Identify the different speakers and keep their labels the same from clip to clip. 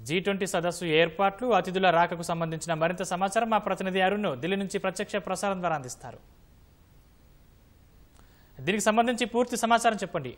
Speaker 1: G twenty సదస్సు ఏర్పాట్లు అతిథుల రాకకు సంబంధించిన మరింత సమాచారం మా ప్రతినిధి అరుణ్ ఢిల్లీ నుంచి ప్రత్యక్ష ప్రసారం ద్వారా అందిస్తారు దీనికి సంబంధించి పూర్తి సమాచారం చెప్పండి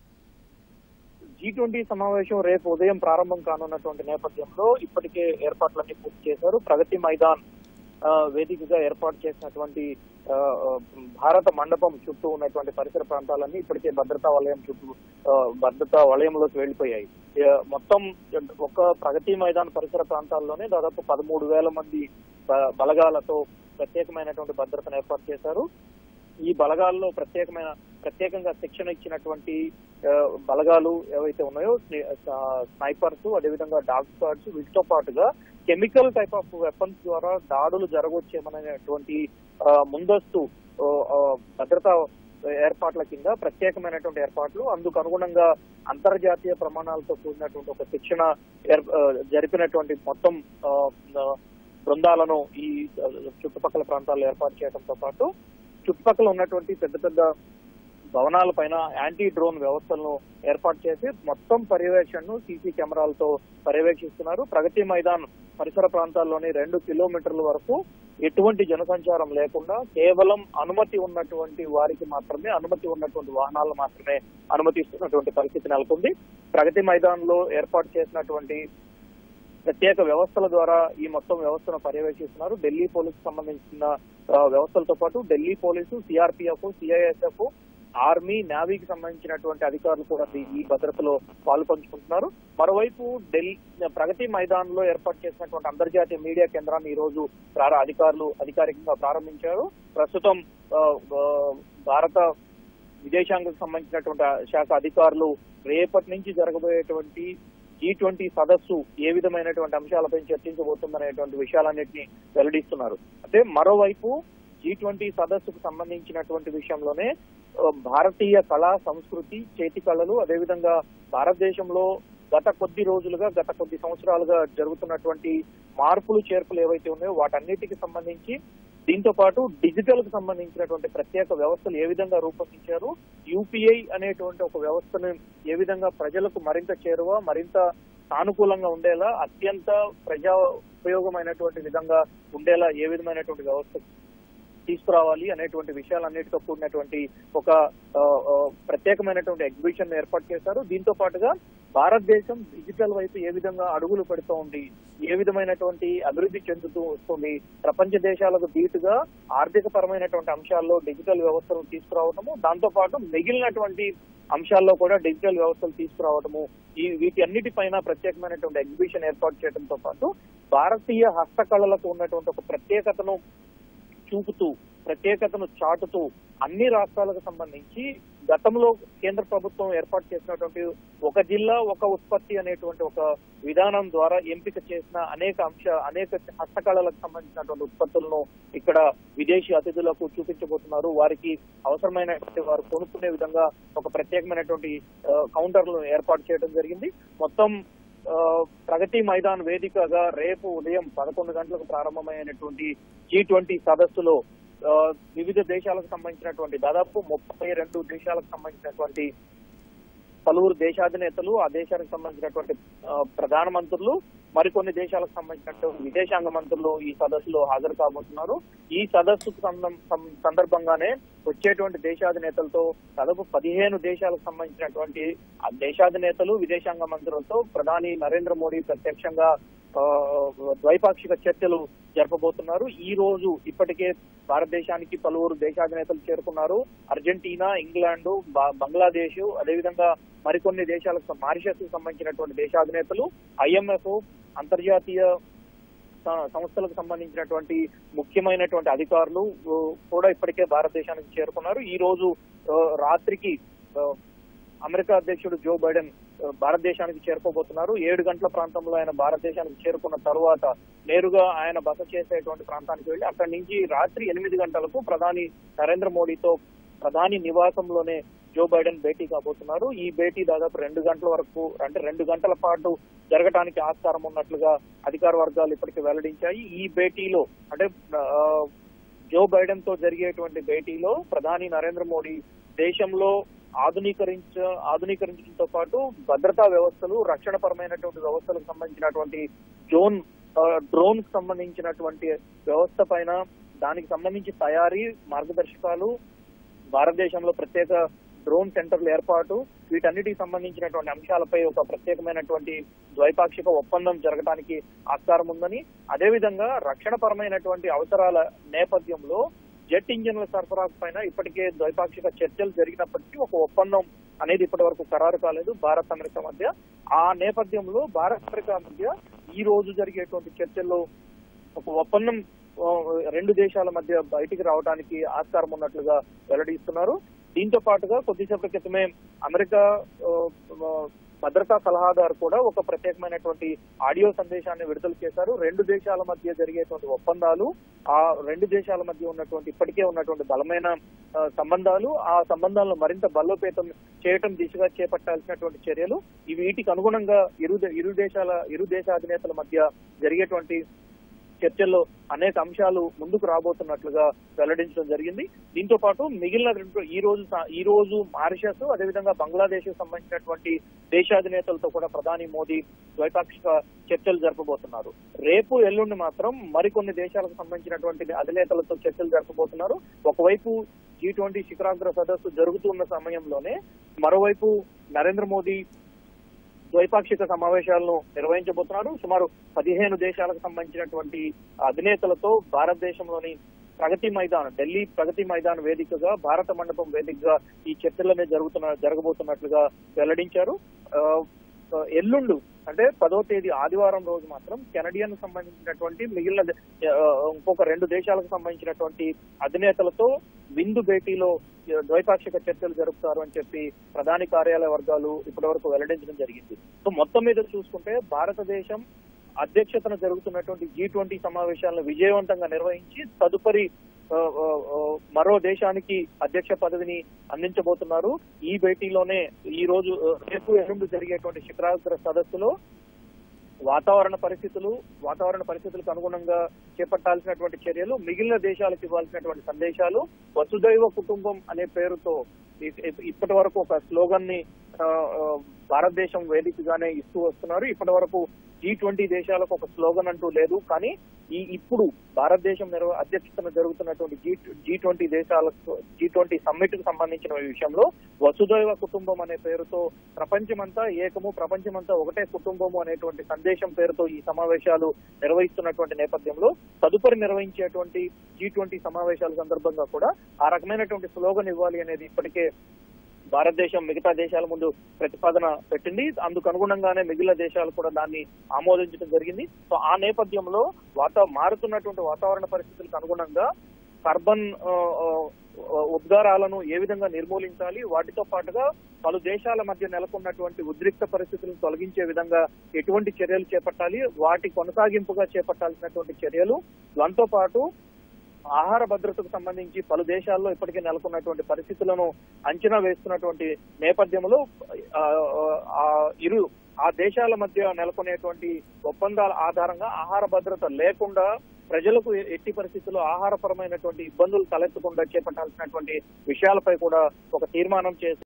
Speaker 2: జీ ట్వంటీ సమావేశం రేపు ఉదయం ప్రారంభం కానున్నటువంటి నేపథ్యంలో ఇప్పటికే ఏర్పాట్లన్నీ పూర్తి చేశారు ప్రగతి మైదాన్ ఆ, వేదికగా ఏర్పాటు చేసినటువంటి ఆ, ఆ, భారత మండపం చుట్టూ ఉన్నటువంటి పరిసర ప్రాంతాలన్నీ ఇప్పటికే భద్రతా వలయం చుట్టూ ఆ, భద్రతా వలయంలోకి వెళ్లిపోయాయి ఆ, మొత్తం ఒక ప్రగతి మైదాన్ పరిసర ప్రాంతాల్లోనే దాదాపు పదమూడు వేల మంది బ- బలగాలతో ప్రత్యేకమైనటువంటి భద్రతను ఏర్పాటు చేశారు ఈ బలగాల్లో ప్రత్యేకమైన ప్రత్యేకంగా శిక్షణ ఇచ్చినటువంటి ఆ, బలగాలు ఏవైతే ఉన్నాయో స్ని- ఆ, స్నైపర్స్ అదేవిధంగా డాగ్ స్క్వాడ్స్ వీటితో పాటుగా కెమికల్ టైప్ ఆఫ్ వెపన్స్ ద్వారా దాడులు జరగవచ్చేమనేటువంటి ఆ, ముందస్తు ఆ, ఆ, భద్రతా ఏర్పాట్ల కింద ప్రత్యేకమైనటువంటి ఏర్పాట్లు అందుకు అనుగుణంగా అంతర్జాతీయ ప్రమాణాలతో కూడినటువంటి ఒక శిక్షణ ఏర్- ఆ, జరిపినటువంటి మొత్తం ఆ, ఆ, బృందాలను ఈ ఆ, చుట్టుపక్కల ప్రాంతాల్లో ఏర్పాటు చేయడంతో పాటు చుట్టుపక్కల ఉన్నటువంటి పెద్ద పెద్ద భవనాల పైన యాంటీ డ్రోన్ వ్యవస్థలను ఏర్పాటు చేసి మొత్తం పర్యవేక్షణను సీసీ కెమెరాలతో పర్యవేక్షిస్తున్నారు ప్రగతి మైదాన్ పరిసర ప్రాంతాల్లోని రెండు కిలోమీటర్ల వరకు ఎటువంటి జనసంచారం లేకుండా కేవలం అనుమతి ఉన్నటువంటి వారికి మాత్రమే అనుమతి ఉన్నటువంటి వాహనాలు మాత్రమే అనుమతిస్తున్నటువంటి పరిస్థితి నెలకొంది ప్రగతి మైదాన్ లో ఏర్పాటు చేసినటువంటి ప్రత్యేక వ్యవస్థల ద్వారా ఈ మొత్తం వ్యవస్థను పర్యవేక్షిస్తున్నారు ఢిల్లీ పోలీసు సంబంధించిన ఆ, వ్యవస్థలతో పాటు Delhi police CRPF CISF army నేవీకి సంబంధించినటువంటి అధికారులు కూడా ఈ- ఈ భద్రతలో పాలు పంచుకుంటున్నారు మరోవైపు ఢిల్లీ ప్రగతి మైదాన్ లో ఏర్పాటు చేసినటువంటి అంతర్జాతీయ మీడియా కేంద్రాన్ని ఈ రోజు ప్రార- అధికారులు అధికారికంగా ప్రారంభించారు ప్రస్తుతం ఆ, ఆ, భారత విదేశాంగకు సంబంధించినటువంటి శాఖ అధికారులు రేపటి నుంచి జరగబోయేటువంటి జీ ట్వంటీ సదస్సు ఏ విధమైనటువంటి అంశాలపై చర్చించబోతుందనేటువంటి విషయాలన్నింటినీ వెల్లడిస్తున్నారు అంటే మరోవైపు జీ ట్వంటీ సదస్సుకు సంబంధించినటువంటి విషయంలోనే ఆ, భారతీయ కళా సంస్కృతి చేతి కళలు అదేవిధంగా భారతదేశంలో గత కొద్ది రోజులుగా గత కొద్ది సంవత్సరాలుగా జరుగుతున్నటువంటి మార్పులు చేర్పులు ఏవైతే ఉన్నాయో వాటన్నిటికి సంబంధించి దీంతో పాటు డిజిటల్ కు సంబంధించినటువంటి ప్రత్యేక వ్యవస్థలు ఏ విధంగా రూపొందించారు యూపీఐ అనేటువంటి ఒక వ్యవస్థను ఏ విధంగా ప్రజలకు మరింత చేరువ మరింత సానుకూలంగా ఉండేలా అత్యంత ప్రజా ఉపయోగమైనటువంటి విధంగా ఉండేలా ఏ విధమైనటువంటి వ్యవస్థ తీసుకురావాలి అనేటువంటి విషయాలన్నిటితో కూడినటువంటి ఒక ఆ, ఆ, ప్రత్యేకమైనటువంటి ఎగ్జిబిషన్ ఏర్పాటు చేశారు దీంతో పాటుగా భారతదేశం డిజిటల్ వైపు ఏ విధంగా అడుగులు పెడుతూ ఉంది ఏ విధమైనటువంటి అభివృద్ధి చెందుతూ వస్తుంది ప్రపంచ దేశాలకు ధీటుగా ఆర్థిక పరమైనటువంటి అంశాల్లో డిజిటల్ వ్యవస్థను తీసుకురావడము దాంతో పాటు మిగిలినటువంటి అంశాల్లో కూడా డిజిటల్ వ్యవస్థలు తీసుకురావడము ఈ వీటి అన్నిటిపైన ప్రత్యేకమైనటువంటి ఎగ్జిబిషన్ ఏర్పాటు చేయడంతో పాటు భారతీయ హస్తకళలకు ఉన్నటువంటి ఒక ప్రత్యేకతను చూపుతూ ప్రత్యేకతను చాటుతూ అన్ని రాష్ట్రాలకు సంబంధించి గతంలో కేంద్ర ప్రభుత్వం ఏర్పాటు చేసినటువంటి ఒక జిల్లా ఒక ఉత్పత్తి అనేటువంటి ఒక విధానం ద్వారా ఎంపిక చేసిన అనేక అంశ అనేక హస్తకళలకు సంబంధించినటువంటి ఉత్పత్తులను ఇక్కడ విదేశీ అతిథులకు చూపించబోతున్నారు వారికి అవసరమైనటువంటి వారు కొనుక్కునే విధంగా ఒక ప్రత్యేకమైనటువంటి ఆ, కౌంటర్లను ఏర్పాటు చేయడం జరిగింది మొత్తం ఆ, ప్రగతి మైదాన్ వేదికగా రేపు ఉదయం పదకొండు గంటలకు ప్రారంభమైనటువంటి జీ ట్వంటీ సదస్సులో ఆ, వివిధ దేశాలకు సంబంధించినటువంటి దాదాపు ముప్పై రెండు దేశాలకు సంబంధించినటువంటి పలువురు దేశాధినేతలు ఆ దేశానికి సంబంధించినటువంటి ఆ, ప్రధానమంత్రులు మరికొన్ని దేశాలకు సంబంధించినటువంటి విదేశాంగ మంత్రులు ఈ సదస్సులో హాజరు కాబోతున్నారు ఈ సదస్సుకు సందం- సం- సందర్భంగానే వచ్చేటువంటి దేశాధినేతలతో దాదాపు పదిహేను దేశాలకు సంబంధించినటువంటి ఆ దేశాధినేతలు విదేశాంగ మంత్రులతో ప్రధాని నరేంద్ర మోడీ ప్రత్యక్షంగా ఆ, ద్వైపాక్షిక చర్చలు జరపబోతున్నారు ఈ రోజు ఇప్పటికే భారతదేశానికి పలువురు దేశాధినేతలు చేరుకున్నారు అర్జెంటీనా ఇంగ్లాండ్ బ- బంగ్లాదేశ్ అదేవిధంగా మరికొన్ని దేశాలకు మారిషస్ కు సంబంధించినటువంటి దేశాధినేతలు ఐఎంఎఫ్ అంతర్జాతీయ స- సంస్థలకు సంబంధించినటువంటి ముఖ్యమైనటువంటి అధికారులు ఉ, కూడా ఇప్పటికే భారతదేశానికి చేరుకున్నారు ఈ రోజు ఆ, రాత్రికి ఆ, అమెరికా అధ్యక్షుడు జో బైడెన్ ఆ, భారతదేశానికి చేరుకోబోతున్నారు ఏడు గంటల ప్రాంతంలో ఆయన భారతదేశానికి చేరుకున్న తరువాత నేరుగా ఆయన బస చేసేటువంటి ప్రాంతానికి వెళ్లి అక్కడి నుంచి రాత్రి ఎనిమిది గంటలకు ప్రధాని నరేంద్ర మోడీతో ప్రధాని నివాసంలోనే జో బైడెన్ భేటీ కాబోతున్నారు ఈ భేటీ దాదాపు రెండు గంటల వరకు అంటే రెండు గంటల పాటు జరగడానికి ఆస్కారం ఉన్నట్లుగా అధికార వర్గాలు ఇప్పటికే వెల్లడించాయి ఈ భేటీలో అంటే ఆ, జో బైడెన్ తో జరిగేటువంటి భేటీలో ప్రధాని నరేంద్ర మోడీ దేశంలో ఆధునీకరించ ఆధునీకరించడంతో పాటు భద్రతా వ్యవస్థలు రక్షణ పరమైనటువంటి వ్యవస్థలకు సంబంధించినటువంటి డ్రోన్ డ్రోన్ కు సంబంధించినటువంటి వ్యవస్థ పైన దానికి సంబంధించి తయారీ మార్గదర్శకాలు భారతదేశంలో ప్రత్యేక డ్రోన్ సెంటర్ల ఏర్పాటు వీటన్నిటికి సంబంధించినటువంటి అంశాలపై ఒక ప్రత్యేకమైనటువంటి ద్వైపాక్షిక ఒప్పందం జరగడానికి ఆస్కారం ఉందని అదేవిధంగా రక్షణ పరమైనటువంటి అవసరాల నేపథ్యంలో జెట్ ఇంజన్ల సరఫరా పైన ఇప్పటికే ద్వైపాక్షిక చర్చలు జరిగినప్పటికీ ఒక ఒప్పందం అనేది ఇప్పటి వరకు ఖరారు కాలేదు భారత్ అమెరికా మధ్య ఆ నేపథ్యంలో భారత్ అమెరికా మధ్య ఈ రోజు జరిగేటువంటి చర్చల్లో ఒక ఒప్పందం ఆ, రెండు దేశాల మధ్య బయటికి రావడానికి ఆస్కారం ఉన్నట్లుగా వెల్లడిస్తున్నారు దీంతో పాటుగా కొద్దిసేపటి క్రితమే అమెరికా ఆ, ఆ, భద్రతా సలహాదారు కూడా ఒక ప్రత్యేకమైనటువంటి ఆడియో సందేశాన్ని విడుదల చేశారు రెండు దేశాల మధ్య జరిగేటువంటి ఒప్పందాలు ఆ రెండు దేశాల మధ్య ఉన్నటువంటి ఇప్పటికే ఉన్నటువంటి బలమైన ఆ, సంబంధాలు ఆ సంబంధాలను మరింత బలోపేతం చేయటం దిశగా చేపట్టాల్సినటువంటి చర్యలు ఈ వీటికి అనుగుణంగా ఇరు దే- ఇరు దేశాల ఇరు దేశాధినేతల మధ్య జరిగేటువంటి చర్చల్లో అనేక అంశాలు ముందుకు రాబోతున్నట్లుగా వెల్లడించడం జరిగింది దీంతో పాటు మిగిలిన రెండు ఈ రోజు సా- ఈ రోజు మారిషస్ అదేవిధంగా బంగ్లాదేశ్ సంబంధించినటువంటి దేశాధినేతలతో కూడా ప్రధాని మోదీ ద్వైపాక్షిక చర్చలు జరపబోతున్నారు రేపు ఎల్లుండి మాత్రం మరికొన్ని దేశాలకు సంబంధించినటువంటి అధినేతలతో చర్చలు జరపబోతున్నారు ఒకవైపు జీ ట్వంటీ శిఖరాగ్ర సదస్సు జరుగుతున్న సమయంలోనే మరోవైపు నరేంద్ర మోదీ ద్వైపాక్షిక సమావేశాలను నిర్వహించబోతున్నారు సుమారు పదిహేను దేశాలకు సంబంధించినటువంటి అధినేతలతో భారతదేశంలోని ప్రగతి మైదాన్ ఢిల్లీ ప్రగతి మైదాన్ వేదికగా భారత మండపం వేదికగా ఈ చర్చలనే జరుగుతున్న జరగబోతున్నట్లుగా వెల్లడించారు ఆ, ఆ, ఎల్లుండు అంటే పదో తేదీ ఆదివారం రోజు మాత్రం కెనడియన్ సంబంధించినటువంటి మిగిలిన దే- ఆ, ఇంకొక రెండు దేశాలకు సంబంధించినటువంటి అధినేతలతో విందు భేటీలో ఆ, ద్వైపాక్షిక చర్చలు జరుపుతారు అని చెప్పి ప్రధాని కార్యాలయ వర్గాలు ఇప్పటి వరకు వెల్లడించడం జరిగింది సో మొత్తం మీద చూసుకుంటే భారతదేశం అధ్యక్షతన జరుగుతున్నటువంటి జీ ట్వంటీ సమావేశాలను విజయవంతంగా నిర్వహించి తదుపరి ఆ, ఆ, ఆ, మరో దేశానికి అధ్యక్ష పదవిని అందించబోతున్నారు ఈ భేటీలోనే ఈ రోజు ఆ, రేపు ఎల్లుండి జరిగేటువంటి శిఖరాగ్ర సదస్సులో వాతావరణ పరిస్థితులు వాతావరణ పరిస్థితులకు అనుగుణంగా చేపట్టాల్సినటువంటి చర్యలు మిగిలిన దేశాలకు ఇవ్వాల్సినటువంటి సందేశాలు వసుదైవ కుటుంబం అనే పేరుతో ఇ- ఇ- ఇప్పటి వరకు ఒక స్లోగన్ ని ఆ, ఆ, భారతదేశం వేదికగానే ఇస్తూ వస్తున్నారు ఇప్పటి వరకు జీ ట్వంటీ దేశాలకు ఒక స్లోగన్ అంటూ లేదు కానీ ఈ ఇప్పుడు భారతదేశం నిర్వ అధ్యక్షతన జరుగుతున్నటువంటి జీ జీ ట్వంటీ దేశాలకు జీ ట్వంటీ సమ్మిట్ కు సంబంధించిన విషయంలో వసుదైవ కుటుంబం అనే పేరుతో ప్రపంచమంతా ఏకము ప్రపంచమంతా ఒకటే కుటుంబము అనేటువంటి సందేశం పేరుతో ఈ సమావేశాలు నిర్వహిస్తున్నటువంటి నేపథ్యంలో తదుపరి నిర్వహించేటువంటి జీ ట్వంటీ సమావేశాల సందర్భంగా కూడా ఆ రకమైనటువంటి స్లోగన్ ఇవ్వాలి అనేది ఇప్పటికే భారతదేశం మిగతా దేశాల ముందు ప్రతిపాదన పెట్టింది అందుకు అనుగుణంగానే మిగిలిన దేశాలు కూడా దాన్ని ఆమోదించడం జరిగింది సో ఆ నేపథ్యంలో వాత మారుతున్నటువంటి వాతావరణ పరిస్థితులకు అనుగుణంగా కార్బన్ ఆ, ఆ, ఉద్గారాలను ఏ విధంగా నిర్మూలించాలి వాటితో పాటుగా పలు దేశాల మధ్య నెలకొన్నటువంటి ఉద్రిక్త పరిస్థితులను తొలగించే విధంగా ఎటువంటి చర్యలు చేపట్టాలి వాటి కొనసాగింపుగా చేపట్టాల్సినటువంటి చర్యలు దాంతో పాటు ఆహార భద్రతకు సంబంధించి పలు దేశాల్లో ఇప్పటికే నెలకొన్నటువంటి పరిస్థితులను అంచనా వేస్తున్నటువంటి నేపథ్యంలో ఆ, ఆ ఇరు ఆ దేశాల మధ్య నెలకొనేటువంటి ఒప్పందాల ఆధారంగా ఆహార భద్రత లేకుండా ప్రజలకు ఎట్టి పరిస్థితుల్లో ఆహారపరమైనటువంటి ఇబ్బందులు తలెత్తకుండా చేపట్టాల్సినటువంటి విషయాలపై కూడా ఒక తీర్మానం చేసి